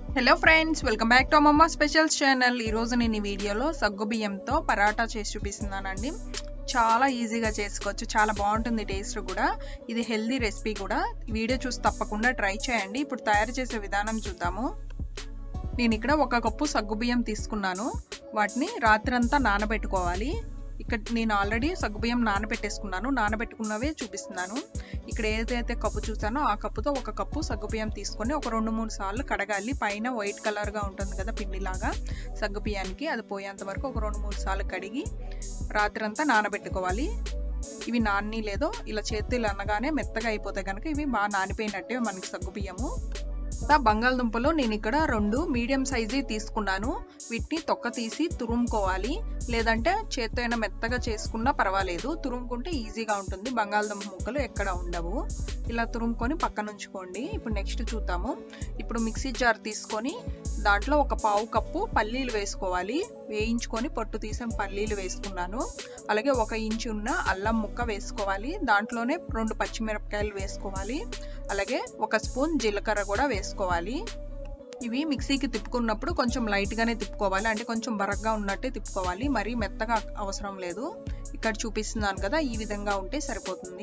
hello friends welcome back to Ammamma specials channel ఈరోజు నేను ఈ వీడియోలో సగ్గు బియ్యంతో పరాటా చేసి చూపిస్తున్నానండి చాలా ఈజీగా చేసుకోవచ్చు చాలా బాగుంటుంది టేస్ట్ కూడా ఇది హెల్దీ రెసిపీ కూడా వీడియో చూసి తప్పకుండా ట్రై చేయండి ఇప్పుడు తయారు చేసే విధానం చూద్దాము నేను ఇక్కడ ఒక కప్పు సగ్గు బియ్యం తీసుకున్నాను వాటిని రాత్రంతా నానబెట్టుకోవాలి ఇక్కడ నేను ఆల్రెడీ సగ్గుబియ్యం నానబెట్టేసుకున్నాను నానబెట్టుకున్నవే చూపిస్తున్నాను ఇక్కడ ఏదైతే కప్పు చూసానో ఆ కప్పుతో ఒక కప్పు సగ్గుబియ్యం తీసుకొని ఒక రెండు మూడు సార్లు కడగాలి పైన వైట్ కలర్గా ఉంటుంది కదా పిండిలాగా సగ్గుబియ్యానికి అది పోయేంత వరకు ఒక రెండు మూడు సార్లు కడిగి రాత్రంతా నానబెట్టుకోవాలి ఇవి నాన్ని లేదో ఇలా చేతులు అనగానే మెత్తగా అయిపోతాయి కనుక ఇవి బాగా నానిపోయినట్టే మనకి సగ్గుబియ్యము బంగాళదుంపలు నేను ఇక్కడ రెండు మీడియం సైజు తీసుకున్నాను వీటిని తొక్క తీసి తురుముకోవాలి లేదంటే చేత్తో అయినా మెత్తగా చేసుకున్నా పర్వాలేదు తురుముకుంటే ఈజీగా ఉంటుంది బంగాళదుంప ముక్కలు ఎక్కడ ఉండవు ఇలా తురుముకొని పక్కన ఉంచుకోండి ఇప్పుడు నెక్స్ట్ చూద్దాము ఇప్పుడు మిక్సీ జార్ తీసుకొని దాంట్లో ఒక పావు కప్పు పల్లీలు వేసుకోవాలి వేయించుకొని పొట్టు తీసిన పల్లీలు వేసుకున్నాను అలాగే ఒక ఇంచు ఉన్న అల్లం ముక్క వేసుకోవాలి దాంట్లోనే రెండు పచ్చిమిరపకాయలు వేసుకోవాలి అలాగే ఒక స్పూన్ జీలకర్ర కూడా వేసుకోవాలి ఇవి మిక్సీకి తిప్పుకున్నప్పుడు కొంచెం లైట్గానే తిప్పుకోవాలి అంటే కొంచెం బరగ్గా ఉన్నట్టే తిప్పుకోవాలి మరీ మెత్తగా అవసరం లేదు ఇక్కడ చూపిస్తున్నాను కదా ఈ విధంగా ఉంటే సరిపోతుంది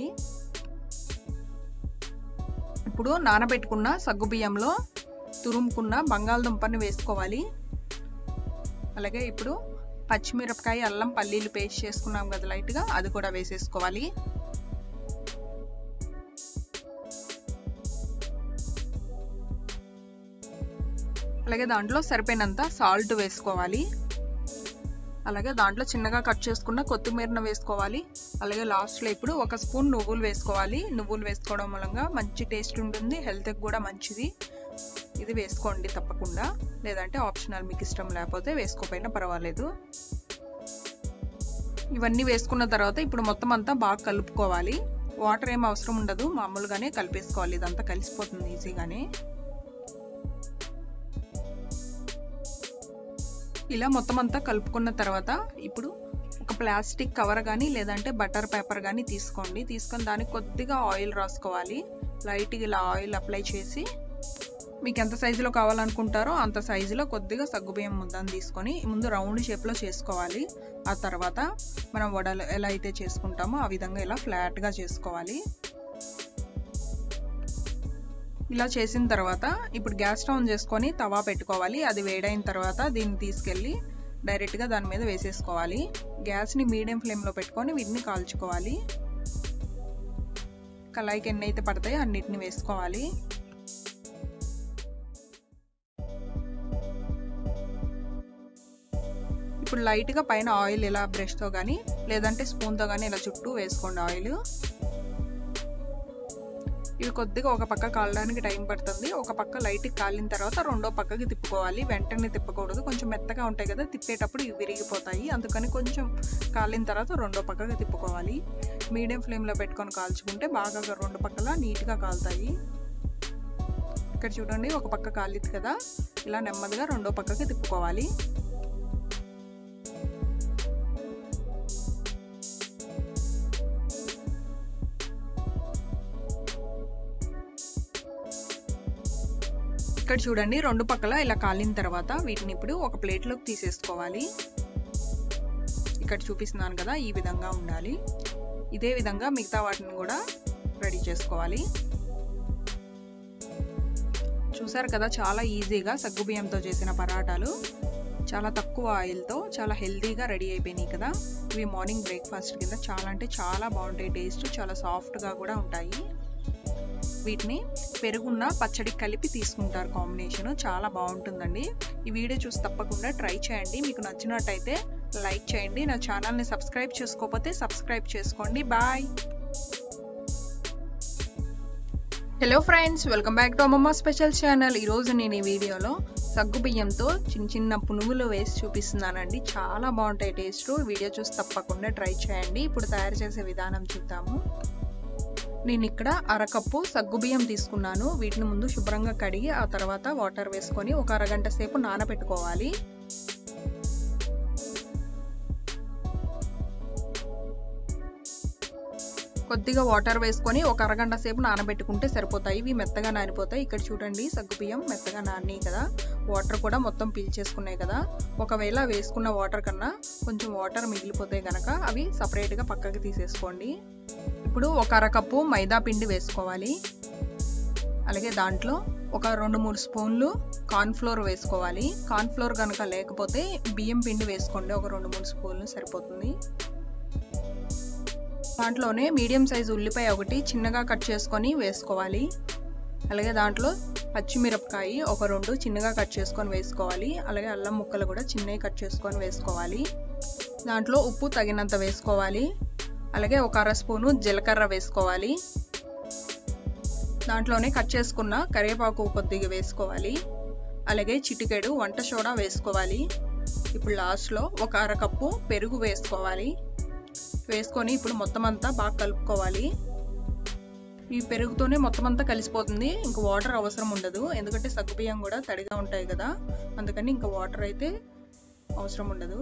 ఇప్పుడు నానబెట్టుకున్న సగ్గుబియ్యంలో తురుముకున్న బంగాళదుంపని వేసుకోవాలి అలాగే ఇప్పుడు పచ్చిమిరపకాయ అల్లం పల్లీలు పేస్ట్ చేసుకున్నాం కదా లైట్గా అది కూడా వేసేసుకోవాలి అలాగే దాంట్లో సరిపోయినంత సాల్ట్ వేసుకోవాలి అలాగే దాంట్లో చిన్నగా కట్ చేసుకున్న కొత్తిమీరను వేసుకోవాలి అలాగే లాస్ట్లో ఇప్పుడు ఒక స్పూన్ నువ్వులు వేసుకోవాలి నువ్వులు వేసుకోవడం మూలంగా మంచి టేస్ట్ ఉంటుంది హెల్త్కి కూడా మంచిది ఇది వేసుకోండి తప్పకుండా లేదంటే ఆప్షనల్ మీకు ఇష్టం లేకపోతే వేసుకోపోయినా పర్వాలేదు ఇవన్నీ వేసుకున్న తర్వాత ఇప్పుడు మొత్తం అంతా బాగా కలుపుకోవాలి వాటర్ ఏం అవసరం ఉండదు మామూలుగానే కలిపేసుకోవాలి ఇదంతా కలిసిపోతుంది ఈజీగానే ఇలా మొత్తం అంతా కలుపుకున్న తర్వాత ఇప్పుడు ఒక ప్లాస్టిక్ కవర్ కానీ లేదంటే బటర్ పేపర్ కానీ తీసుకోండి తీసుకొని దానికి కొద్దిగా ఆయిల్ రాసుకోవాలి లైట్గా ఇలా ఆయిల్ అప్లై చేసి మీకు ఎంత సైజులో కావాలనుకుంటారో అంత సైజులో కొద్దిగా సగ్గుబియ్యం ముద్దను తీసుకొని ముందు రౌండ్ షేప్లో చేసుకోవాలి ఆ తర్వాత మనం వడలు ఎలా అయితే చేసుకుంటామో ఆ విధంగా ఇలా ఫ్లాట్గా చేసుకోవాలి ఇలా చేసిన తర్వాత ఇప్పుడు గ్యాస్ స్టవ్ చేసుకొని తవా పెట్టుకోవాలి అది వేడైన తర్వాత దీన్ని తీసుకెళ్ళి డైరెక్ట్గా దాని మీద వేసేసుకోవాలి గ్యాస్ని మీడియం ఫ్లేమ్లో పెట్టుకొని వీటిని కాల్చుకోవాలి కళాయికి ఎన్ని అయితే పడతాయో అన్నిటిని వేసుకోవాలి ఇప్పుడు లైట్గా పైన ఆయిల్ ఇలా బ్రష్తో కానీ లేదంటే స్పూన్తో కానీ ఇలా చుట్టూ వేసుకోండి ఆయిల్ ఇవి కొద్దిగా ఒక పక్క కాలడానికి టైం పడుతుంది ఒక పక్క లైట్కి కాలిన తర్వాత రెండో పక్కకి తిప్పుకోవాలి వెంటనే తిప్పకూడదు కొంచెం మెత్తగా ఉంటాయి కదా తిప్పేటప్పుడు ఇవి విరిగిపోతాయి అందుకని కొంచెం కాలిన తర్వాత రెండో పక్కకి తిప్పుకోవాలి మీడియం ఫ్లేమ్లో పెట్టుకొని కాల్చుకుంటే బాగా రెండు పక్కల నీట్గా కాలుతాయి ఇక్కడ చూడండి ఒక పక్క కాలింది కదా ఇలా నెమ్మదిగా రెండో పక్కకి తిప్పుకోవాలి ఇక్కడ చూడండి రెండు పక్కల ఇలా కాలిన తర్వాత వీటిని ఇప్పుడు ఒక ప్లేట్లోకి తీసేసుకోవాలి ఇక్కడ చూపిస్తున్నాను కదా ఈ విధంగా ఉండాలి ఇదే విధంగా మిగతా వాటిని కూడా రెడీ చేసుకోవాలి చూసారు కదా చాలా ఈజీగా సగ్గుబియ్యంతో చేసిన పరాటాలు చాలా తక్కువ ఆయిల్తో చాలా హెల్తీగా రెడీ అయిపోయినాయి కదా ఇవి మార్నింగ్ బ్రేక్ఫాస్ట్ కింద చాలా అంటే చాలా బాగుంటాయి టేస్ట్ చాలా సాఫ్ట్గా కూడా ఉంటాయి వీటిని పెరుగున్న పచ్చడి కలిపి తీసుకుంటారు కాంబినేషన్ చాలా బాగుంటుందండి ఈ వీడియో చూసి తప్పకుండా ట్రై చేయండి మీకు నచ్చినట్టయితే లైక్ చేయండి నా ఛానల్ని సబ్స్క్రైబ్ చేసుకోకపోతే సబ్స్క్రైబ్ చేసుకోండి bye hello friends welcome back to Ammamma special channel ఈరోజు నేను ఈ వీడియోలో సగ్గు బియ్యంతో చిన్న చిన్న పునుగులు వేసి చూపిస్తున్నానండి చాలా బాగుంటాయి టేస్ట్ వీడియో చూసి తప్పకుండా ట్రై చేయండి ఇప్పుడు తయారు చేసే విధానం చూద్దాము నేను ఇక్కడ అరకప్పు సగ్గుబియ్యం తీసుకున్నాను వీటిని ముందు శుభ్రంగా కడిగి ఆ తర్వాత వాటర్ వేసుకొని ఒక అరగంట సేపు నానబెట్టుకోవాలి కొద్దిగా వాటర్ వేసుకొని ఒక అరగంట సేపు నానబెట్టుకుంటే సరిపోతాయి ఇవి మెత్తగా నానిపోతాయి ఇక్కడ చూడండి సగ్గుబియ్యం మెత్తగా నాని కదా వాటర్ కూడా మొత్తం పీల్చేసుకున్నాయి కదా ఒకవేళ వేసుకున్న వాటర్ కన్నా కొంచెం వాటర్ మిగిలిపోతే కనుక అవి సపరేట్గా పక్కకి తీసేసుకోండి ఇప్పుడు ఒక అరకప్పు మైదా పిండి వేసుకోవాలి అలాగే దాంట్లో ఒక రెండు మూడు స్పూన్లు కార్న్ఫ్లోర్ వేసుకోవాలి కార్న్ఫ్లోర్ కనుక లేకపోతే బియ్యం పిండి వేసుకోండి ఒక రెండు మూడు స్పూన్లు సరిపోతుంది దాంట్లోనే మీడియం సైజు ఉల్లిపాయ ఒకటి చిన్నగా కట్ చేసుకొని వేసుకోవాలి అలాగే దాంట్లో పచ్చిమిరపకాయ ఒక రెండు చిన్నగా కట్ చేసుకొని వేసుకోవాలి అలాగే అల్లం ముక్కలు కూడా చిన్నవి కట్ చేసుకొని వేసుకోవాలి దాంట్లో ఉప్పు తగినంత వేసుకోవాలి అలాగే ఒక అర స్పూను జీలకర్ర వేసుకోవాలి దాంట్లోనే కట్ చేసుకున్న కరివేపాకు కొద్దిగా వేసుకోవాలి అలాగే చిటికెడు వంట సోడా వేసుకోవాలి ఇప్పుడు లాస్ట్లో ఒక అరకప్పు పెరుగు వేసుకోవాలి వేసుకొని ఇప్పుడు మొత్తం అంతా బాగా కలుపుకోవాలి ఈ పెరుగుతోనే మొత్తం అంతా కలిసిపోతుంది ఇంకా వాటర్ అవసరం ఉండదు ఎందుకంటే సగ్గుబియ్యం కూడా తడిగా ఉంటాయి కదా అందుకని ఇంకా వాటర్ అయితే అవసరం ఉండదు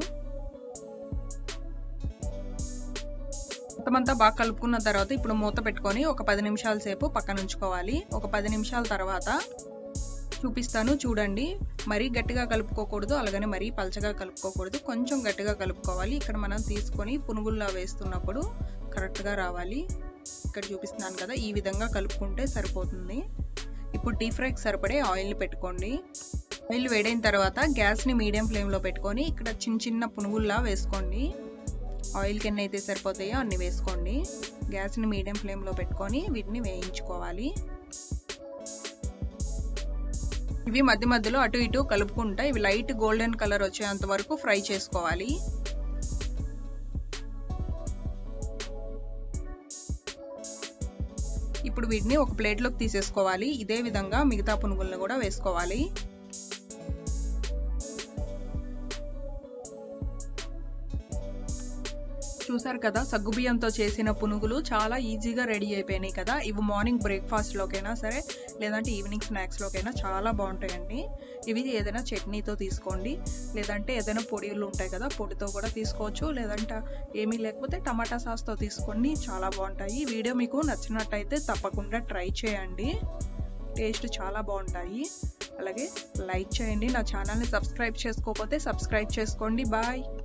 మొత్తం అంతా బాగా కలుపుకున్న తర్వాత ఇప్పుడు మూత పెట్టుకొని ఒక పది నిమిషాల సేపు పక్కన ఉంచుకోవాలి ఒక పది నిమిషాల తర్వాత చూపిస్తాను చూడండి మరీ గట్టిగా కలుపుకోకూడదు అలాగనే మరీ పలచగా కలుపుకోకూడదు కొంచెం గట్టిగా కలుపుకోవాలి ఇక్కడ మనం తీసుకొని పునుగుల్లా వేస్తున్నప్పుడు కరెక్ట్గా రావాలి ఇక్కడ చూపిస్తున్నాను కదా ఈ విధంగా కలుపుకుంటే సరిపోతుంది ఇప్పుడు డీప్ ఫ్రైకి సరిపడే ఆయిల్ పెట్టుకోండి ఆయిల్ వేడైన తర్వాత గ్యాస్ని మీడియం ఫ్లేమ్లో పెట్టుకొని ఇక్కడ చిన్న చిన్న పునుగుల్లా వేసుకోండి ఆయిల్కి ఎన్ని అయితే సరిపోతాయో అన్ని వేసుకోండి గ్యాస్ని మీడియం ఫ్లేమ్లో పెట్టుకొని వీటిని వేయించుకోవాలి ఇవి మధ్య మధ్యలో అటు ఇటు కలుపుకుంటా ఇవి లైట్ గోల్డెన్ కలర్ వచ్చేంత వరకు ఫ్రై చేసుకోవాలి ఇప్పుడు వీటిని ఒక ప్లేట్లోకి తీసేసుకోవాలి ఇదే విధంగా మిగతా పునుగులను కూడా వేసుకోవాలి చూసారు కదా సగ్గుబియ్యంతో చేసిన పునుగులు చాలా ఈజీగా రెడీ అయిపోయినాయి కదా ఇవి మార్నింగ్ బ్రేక్ఫాస్ట్లోకైనా సరే లేదంటే ఈవినింగ్ స్నాక్స్లోకైనా చాలా బాగుంటాయండి ఇవి ఏదైనా చట్నీతో తీసుకోండి లేదంటే ఏదైనా పొడిలు ఉంటాయి కదా పొడితో కూడా తీసుకోవచ్చు లేదంటే ఏమీ లేకపోతే టమాటా సాస్తో తీసుకోండి చాలా బాగుంటాయి ఈ వీడియో మీకు నచ్చినట్టయితే తప్పకుండా ట్రై చేయండి టేస్ట్ చాలా బాగుంటాయి అలాగే లైక్ చేయండి నా ఛానల్ని సబ్స్క్రైబ్ చేసుకోకపోతే సబ్స్క్రైబ్ చేసుకోండి బాయ్